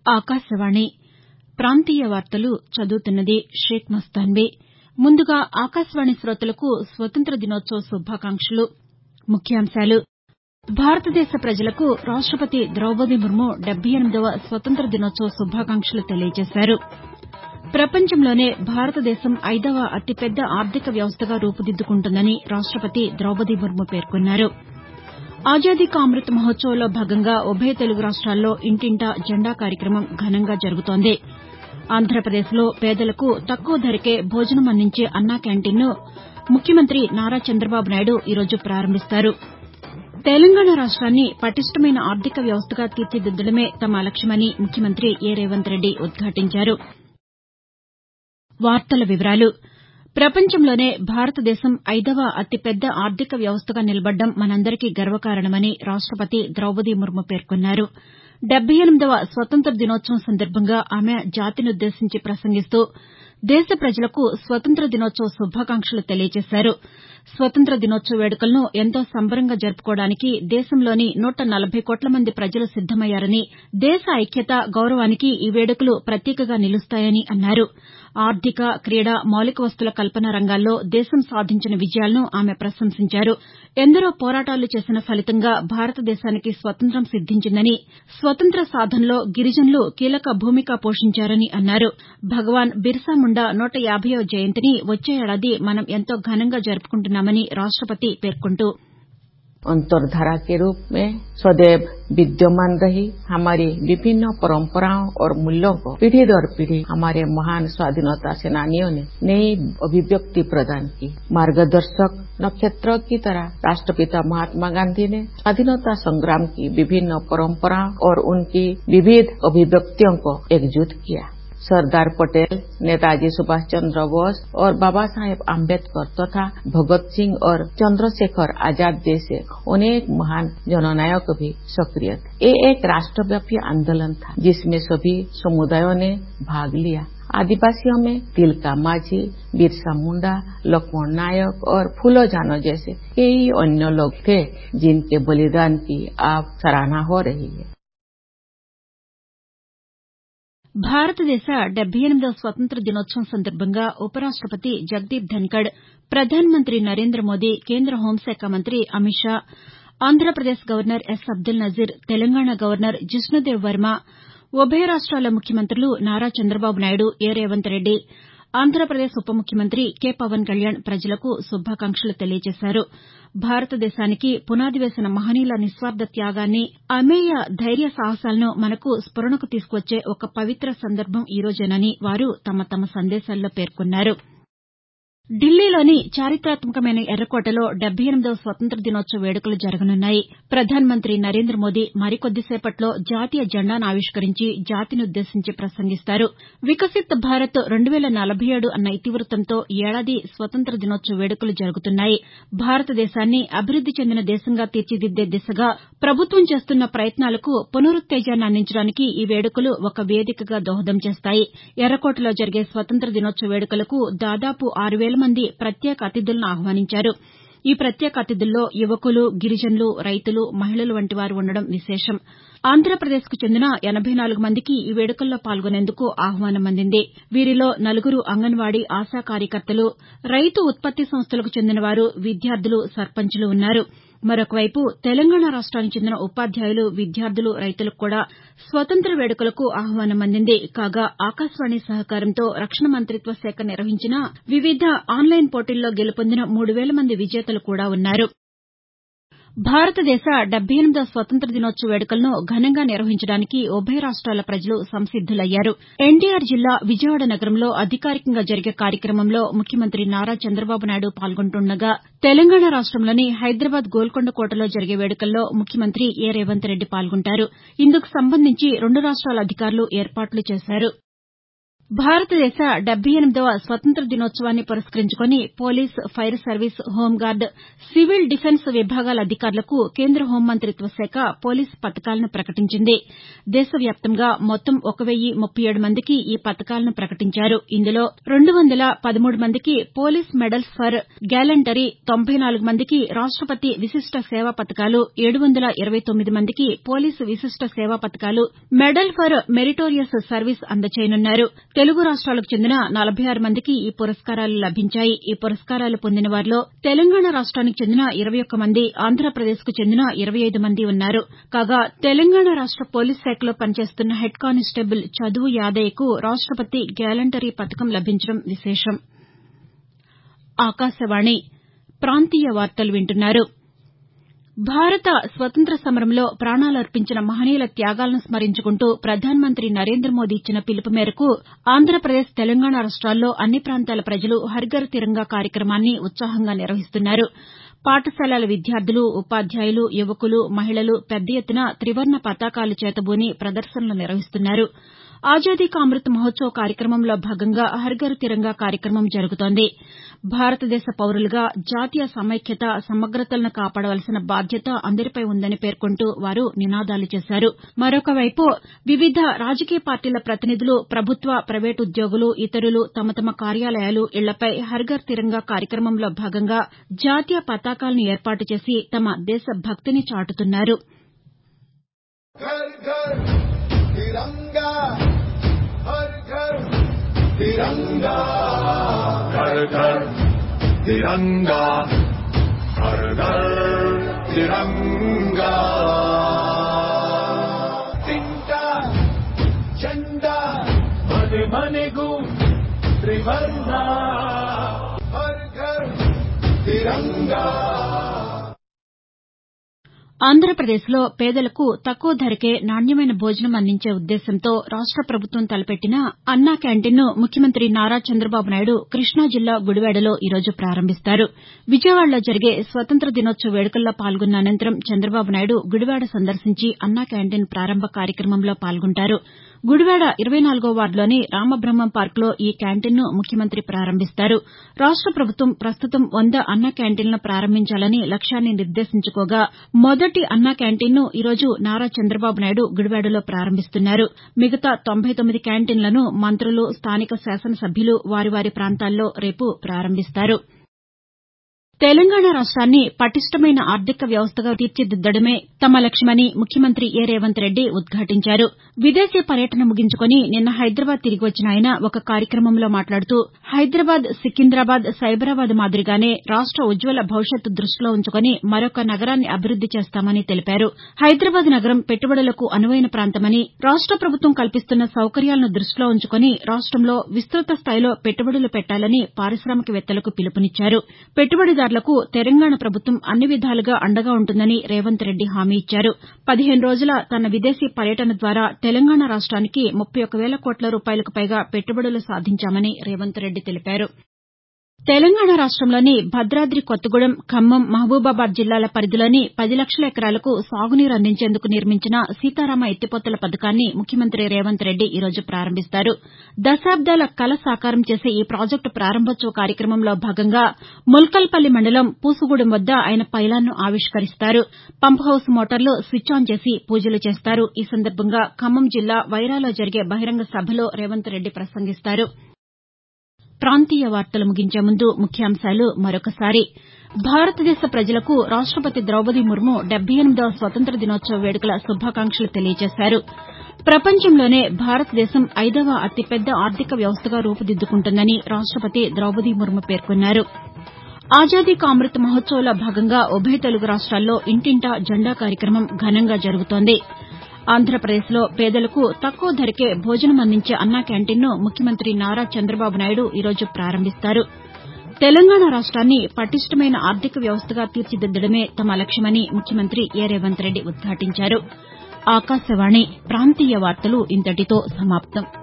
ఆకాశవాణి ప్రాంతీయ వార్తలు చదువుతున్నది షేక్ మస్తాన్బీ ముందుగా ఆకాశవాణి శోతలకు స్వతంత్ర దినోత్సవ శుభాకాంక్షలు ముఖ్యాంశాలు భారతదేశ ప్రజలకు రాష్టపతి ద్రౌపది ముర్ము డెబ్బై ఎనిమిదవ స్వతంత్ర దినోత్సవ శుభాకాంక్షలు తెలియజేశారు ప్రపంచంలోనే భారతదేశం ఐదవ అతిపెద్ద ఆర్థిక వ్యవస్థగా రూపుదిద్దుకుంటోందని రాష్టపతి ద్రౌపది ముర్ము పేర్కొన్నారు ఆజాదీ కా అమృత్ మహోత్సవ్లో భాగంగా ఉభయ తెలుగు రాష్ట్రాల్లో ఇంటింటా జెండా కార్యక్రమం ఘనంగా జరుగుతోంది ఆంధ్రప్రదేశ్లో పేదలకు తక్కువ ధరకే భోజనం అందించే అన్నా క్యాంటీన్ను ముఖ్యమంత్రి నారా చంద్రబాబు నాయుడు ఈరోజు ప్రారంభిస్తారు తెలంగాణ రాష్ట్రాన్ని పటిష్టమైన ఆర్థిక వ్యవస్థగా తీర్చిదిద్దడమే తమ లక్ష్యమని ముఖ్యమంత్రి ఏ రేవంత్ రెడ్డి ఉద్ఘాటించారు ప్రపంచంలోనే భారతదేశం ఐదవ అతిపెద్ద ఆర్థిక వ్యవస్థగా నిలబడడం మనందరికీ గర్వకారణమని రాష్టపతి ద్రౌపది ముర్ము పేర్కొన్నారు డెబ్బై ఎనిమిదవ స్వతంత్ర దినోత్సవం సందర్భంగా ఆమె జాతినుద్దేశించి ప్రసంగిస్తూ దేశ ప్రజలకు స్వతంత్ర దినోత్సవ శుభాకాంక్షలు తెలియజేశారు స్వతంత్ర దినోత్సవ వేడుకలను ఎంతో సంబరంగా జరుపుకోవడానికి దేశంలోని నూట నలభై కోట్ల మంది ప్రజలు సిద్దమయ్యారని దేశ ఐక్యత గౌరవానికి ఈ వేడుకలు ప్రతీకగా నిలుస్తాయని అన్నారు ఆర్థిక క్రీడా మౌలిక వసతుల కల్పన రంగాల్లో దేశం సాధించిన విజయాలను ఆమె ప్రశంసించారు ఎందరో పోరాటాలు చేసిన ఫలితంగా భారతదేశానికి స్వతంత్రం సిద్దించిందని స్వతంత్ర సాధనలో గిరిజనులు కీలక భూమిక పోషించారని అన్నారు భగవాన్ బిర్సా ముండా నూట యాభైవ జయంతిని వచ్చే ఏడాది మనం ఎంతో ఘనంగా జరుపుకుంటున్నామని రాష్టపతి పేర్కొంటూ अंतरधारा के रूप में सदैव विद्यमान रही हमारी विभिन्न परंपराओं और मूल्यों को पीढ़ी दर पीढ़ी हमारे महान स्वाधीनता सेनानियों ने नई अभिव्यक्ति प्रदान की मार्गदर्शक नक्षत्र की तरह राष्ट्रपिता महात्मा गांधी ने स्वाधीनता संग्राम की विभिन्न परंपराओं और उनकी विविध अभिव्यक्तियों को एकजुट किया सरदार पटेल नेताजी सुभाष चंद्र बोस और बाबा साहेब आम्बेडकर तथा भगत सिंह और चंद्रशेखर आजाद जैसे अनेक महान जननायक भी सक्रिय थे ये एक राष्ट्रव्यापी आंदोलन था जिसमें सभी समुदायों ने भाग लिया आदिवासियों में तिलका माझी बिरसा मुंडा लक्ष्मण नायक और फूलो जानो जैसे कई अन्य लोग थे जिनके बलिदान की आप सराहना हो रही है భారతదేశ డెబ్బై ఎనిమిదవ స్వతంత్ర దినోత్సవం సందర్భంగా ఉపరాష్టపతి జగదీప్ ధన్కడ్ ప్రధానమంత్రి నరేంద్ర మోదీ కేంద్ర హోంశాఖ మంత్రి Amit Shah Andhra Pradesh governor S Abdul Nazeer Telangana governor Jishnu Dev Varma ఉభయ రాష్ట్రాల ముఖ్యమంత్రులు నారా చంద్రబాబు నాయుడు ఏ రేవంత్ రెడ్డి ఆంధ్రప్రదేశ్ ఉప ముఖ్యమంత్రి కె పవన్ కళ్యాణ్ ప్రజలకు శుభాకాంక్షలు తెలియజేశారు భారతదేశానికి పునాది వేసిన మహనీయుల నిస్వార్ద త్యాగాన్ని అమేయ ధైర్య సాహసాలను మనకు స్ఫురణకు తీసుకువచ్చే ఒక పవిత్ర సందర్భం ఈరోజేనని వారు తమ తమ సందేశాల్లో పేర్కొన్నారు ఢిల్లీలోని చారిత్రాత్మకమైన ఎర్రకోటలో డెబ్బై ఎనిమిదవ స్వతంత్ర దినోత్సవ వేడుకలు జరగనున్నాయి ప్రధానమంత్రి నరేంద్ర మోదీ మరికొద్దిసేపట్లో జాతీయ జెండాను ఆవిష్కరించి జాతినుద్దేశించి ప్రసంగిస్తారు వికసిత్ భారత్ రెండు వేల నలభై ఏడు అన్న ఇతివృత్తంతో ఈ ఏడాది స్వతంత్ర దినోత్సవ వేడుకలు జరుగుతున్నాయి భారతదేశాన్ని అభివృద్ది చెందిన దేశంగా తీర్చిదిద్దే దిశగా ప్రభుత్వం చేస్తున్న ప్రయత్నాలకు పునరుత్తేజాన్ని అందించడానికి ఈ వేడుకలు ఒక వేదికగా దోహదం చేస్తాయి ఎర్రకోటలో జరిగే స్వతంత్ర దినోత్సవ వేడుకలకు దాదాపు ఆరు వేల మంది ప్రత్యేక అతిథులను ఆహ్వానించారు ఈ ప్రత్యేక అతిథుల్లో యువకులు గిరిజనులు రైతులు మహిళలు వంటి వారు ఉండడం విశేషం ఆంధ్రప్రదేశ్కు చెందిన ఎనబై నాలుగు మందికి ఈ వేడుకల్లో పాల్గొనేందుకు ఆహ్వానం అందింది వీరిలో నలుగురు అంగన్వాడీ ఆశా కార్యకర్తలు రైతు ఉత్పత్తి సంస్థలకు చెందిన వారు విద్యార్థులు సర్పంచులు ఉన్నారు మరొకవైపు తెలంగాణ రాష్ట్రానికి చెందిన ఉపాధ్యాయులు విద్యార్థులు రైతులకు కూడా స్వతంత్ర వేడుకలకు ఆహ్వానం అందింది కాగా ఆకాశవాణి సహకారంతో రక్షణ మంతిత్వ శాఖ నిర్వహించిన వివిధ ఆన్లైన్ పోటీల్లో గెలుపొందిన మూడు వేల మంది విజేతలు కూడా ఉన్నారు భారతదేశ డెబ్బై ఎనిమిదవ స్వతంత్ర దినోత్సవ వేడుకలను ఘనంగా నిర్వహించడానికి ఉభయ రాష్ట్రాల ప్రజలు సంసిద్దులయ్యారు ఎన్టీఆర్ జిల్లా విజయవాడ నగరంలో అధికారికంగా జరిగే కార్యక్రమంలో ముఖ్యమంత్రి నారా చంద్రబాబు నాయుడు పాల్గొంటుండగా తెలంగాణ రాష్టంలోని హైదరాబాద్ గోల్కొండ కోటలో జరిగే వేడుకల్లో ముఖ్యమంత్రి ఏ రేవంత్ రెడ్డి పాల్గొంటారు ఇందుకు సంబంధించి రెండు రాష్ట్రాల అధికారులు ఏర్పాట్లు చేశారు భారతదేశ డెబ్బై ఎనిమిదవ స్వతంత్ర దినోత్సవాన్ని పురస్కరించుకుని police fire service home guard civil defence విభాగాల అధికారులకు కేంద్ర హోంమంతిత్వ శాఖ పోలీస్ పతకాలను ప్రకటించింది దేశవ్యాప్తంగా మొత్తం ఒక వెయ్యి ముప్పై ఏడు మందికి ఈ పతకాలను ప్రకటించారు ఇందులో రెండు వందల పదమూడు మందికి పోలీస్ మెడల్స్ ఫర్ గ్యాలంటరీ తొంభై నాలుగు మందికి రాష్టపతి విశిష్ట సేవా పతకాలు ఏడు వందల ఇరవై తొమ్మిది మందికి పోలీసు విశిష్ట సేవా పతకాలు మెడల్ ఫర్ మెరిటోరియస్ సర్వీస్ అందజేయనున్నారు తెలుగు రాష్ట్రాలకు చెందిన నలభై ఆరు మందికి ఈ పురస్కారాలు లభించాయి ఈ పురస్కారాలు పొందిన వారిలో తెలంగాణ రాష్ట్రానికి చెందిన ఇరవై ఒక్క మంది ఆంధ్రప్రదేశ్కు చెందిన ఇరవై ఐదు మంది ఉన్నారు కాగా తెలంగాణ రాష్ట పోలీస్ శాఖలో పనిచేస్తున్న హెడ్ కానిస్టేబుల్ చదువు యాదయ్యకు రాష్టపతి గ్యాలంటరీ పతకం లభించడం విశేషం భారత స్వతంత్ర సమరంలో ప్రాణాలర్పించిన మహనీయుల త్యాగాలను స్మరించుకుంటూ ప్రధానమంత్రి నరేంద్ర మోదీ ఇచ్చిన పిలుపు మేరకు ఆంధ్రప్రదేశ్ తెలంగాణ రాష్ట్రాల్లో అన్ని ప్రాంతాల ప్రజలు హర్ఘర్ తిరంగా కార్యక్రమాన్ని ఉత్సాహంగా నిర్వహిస్తున్నారు పాఠశాలల విద్యార్థులు ఉపాధ్యాయులు యువకులు మహిళలు పెద్ద ఎత్తున త్రివర్ణ పతాకాలు చేతబూని ప్రదర్శనలు నిర్వహిస్తున్నారు ఆజాదీ కా అమృత్ మహోత్సవ్ కార్యక్రమంలో భాగంగా హర్ఘర్ తిరంగా కార్యక్రమం జరుగుతోంది భారతదేశ పౌరులుగా జాతీయ సమైక్యత సమగ్రతలను కాపాడవలసిన బాధ్యత అందరిపై ఉందని పేర్కొంటూ వారు నినాదాలు చేశారు మరొకవైపు వివిధ రాజకీయ పార్టీల ప్రతినిధులు ప్రభుత్వ ప్రైవేటు ఉద్యోగులు ఇతరులు తమ తమ కార్యాలయాలు ఇళ్లపై హర్ఘర్ తిరంగా కార్యక్రమంలో భాగంగా జాతీయ పతాకాలను ఏర్పాటు చేసి తమ దేశ భక్తిని చాటుతున్నారు तिरंगा घर घर तिरंगा हर घर तिरंगा तिंटा झंडा मन मनेगु त्रिवर्णा हर घर तिरंगा ఆంధ్రప్రదేశ్లో పేదలకు తక్కువ ధరకే నాణ్యమైన భోజనం అందించే ఉద్దేశ్యంతో రాష్ట ప్రభుత్వం తలపెట్టిన అన్నా క్యాంటీన్ను ముఖ్యమంత్రి నారా చంద్రబాబు నాయుడు కృష్ణా జిల్లా గుడివాడలో ఈ రోజు ప్రారంభిస్తారు విజయవాడలో జరిగే స్వతంత్ర దినోత్సవ వేడుకల్లో పాల్గొన్న అనంతరం చంద్రబాబు నాయుడు గుడివాడ సందర్శించి అన్నా క్యాంటీన్ ప్రారంభ కార్యక్రమంలో పాల్గొంటారు గుడివాడ ఇరవై నాలుగో వార్డులోని రామబ్రహ్మం పార్కులో ఈ క్యాంటీన్ను ముఖ్యమంత్రి ప్రారంభిస్తారు రాష్ట ప్రభుత్వం ప్రస్తుతం వంద అన్న క్యాంటీన్లను ప్రారంభించాలని లక్ష్యాన్ని నిర్దేశించుకోగా మొదటి అన్నా క్యాంటీన్ను ఈ రోజు నారా చంద్రబాబు నాయుడు గుడివాడలో ప్రారంభిస్తున్నారు మిగతా తొంభై తొమ్మిది క్యాంటీన్లను మంత్రులు స్థానిక శాసనసభ్యులు వారి వారి ప్రాంతాల్లో రేపు ప్రారంభిస్తారు తెలంగాణ రాష్ట్రాన్ని పటిష్టమైన ఆర్థిక వ్యవస్థగా తీర్చిదిద్దడమే తమ లక్ష్యమని ముఖ్యమంత్రి ఏ రేవంత్ రెడ్డి ఉద్ఘాటించారు విదేశీ పర్యటన ముగించుకుని నిన్న హైదరాబాద్ తిరిగి వచ్చిన ఆయన ఒక కార్యక్రమంలో మాట్లాడుతూ హైదరాబాద్ సికింద్రాబాద్ సైబరాబాద్ మాదిరిగానే రాష్ట ఉజ్వల భవిష్యత్తు దృష్టిలో ఉంచుకుని మరొక నగరాన్ని అభివృద్ది చేస్తామని తెలిపారు హైదరాబాద్ నగరం పెట్టుబడులకు అనువైన ప్రాంతమని రాష్ట ప్రభుత్వం కల్పిస్తున్న సౌకర్యాలను దృష్టిలో ఉంచుకుని రాష్టంలో విస్తృత స్థాయిలో పెట్టుబడులు పెట్టాలని పారిశామికవేత్తలకు పిలుపునిచ్చారు పెట్టుబడిదారులకు తెలంగాణ ప్రభుత్వం అన్ని విధాలుగా అండగా ఉంటుందని రేవంత్ రెడ్డి హామీ ఇచ్చారు పదిహేను రోజుల తన విదేశీ పర్యటన ద్వారా తెలంగాణ రాష్ట్రానికి ముప్పై ఒక్క వేల కోట్ల రూపాయలకు పైగా పెట్టుబడులు సాధించామని రేవంత్ రెడ్డి తెలిపారు తెలంగాణ రాష్టంలోని భద్రాద్రి కొత్తగూడెం ఖమ్మం మహబూబాబాద్ జిల్లాల పరిధిలోని పది లక్షల ఎకరాలకు సాగునీరు అందించేందుకు నిర్మించిన సీతారామ ఎత్తిపోతల పథకాన్ని ముఖ్యమంత్రి రేవంత్ రెడ్డి ఈ రోజు ప్రారంభిస్తారు దశాబ్దాల కల సాకారం చేసే ఈ ప్రాజెక్టు ప్రారంభోత్సవ కార్యక్రమంలో భాగంగా ముల్కల్పల్లి మండలం పూసుగూడెం వద్ద ఆయన పైలాన్ను ఆవిష్కరిస్తారు పంప్హౌస్ మోటార్లు స్విచ్ ఆన్ చేసి పూజలు చేస్తారు ఈ సందర్భంగా ఖమ్మం జిల్లా వైరాలో జరిగే బహిరంగ సభలో రేవంత్ రెడ్డి ప్రసంగిస్తారు ప్రాంతీయ వార్తలు ముగించే ముందు ముఖ్యాంశాలు మరొకసారి భారతదేశ ప్రజలకు రాష్టపతి ద్రౌపది ముర్ము డెబ్బై ఎనిమిదవ స్వతంత్ర దినోత్సవ వేడుకల శుభాకాంక్షలు తెలియజేశారు ప్రపంచంలోనే భారతదేశం ఐదవ అతిపెద్ద ఆర్థిక వ్యవస్థగా రూపుదిద్దుకుంటోందని రాష్టపతి ద్రౌపది ముర్ము పేర్కొన్నారు ఆజాదీ కా అమృత్ మహోత్సవ్లో భాగంగా ఉభయ తెలుగు రాష్ట్రాల్లో ఇంటింటా జెండా కార్యక్రమం ఘనంగా జరుగుతోంది ఆంధ్రప్రదేశ్లో పేదలకు తక్కువ ధరకే భోజనం అందించే అన్నా క్యాంటీన్ను ముఖ్యమంత్రి నారా చంద్రబాబు నాయుడు ఈ రోజు ప్రారంభిస్తారు తెలంగాణ రాష్ట్రాన్ని పటిష్టమైన ఆర్థిక వ్యవస్థగా తీర్చిదిద్దడమే తమ లక్ష్యమని ముఖ్యమంత్రి ఏ రేవంత్ రెడ్డి ఉద్ఘాటించారు ఆకాశవాణి ప్రాంతీయ వార్తలు ఇంతటితో సమాప్తం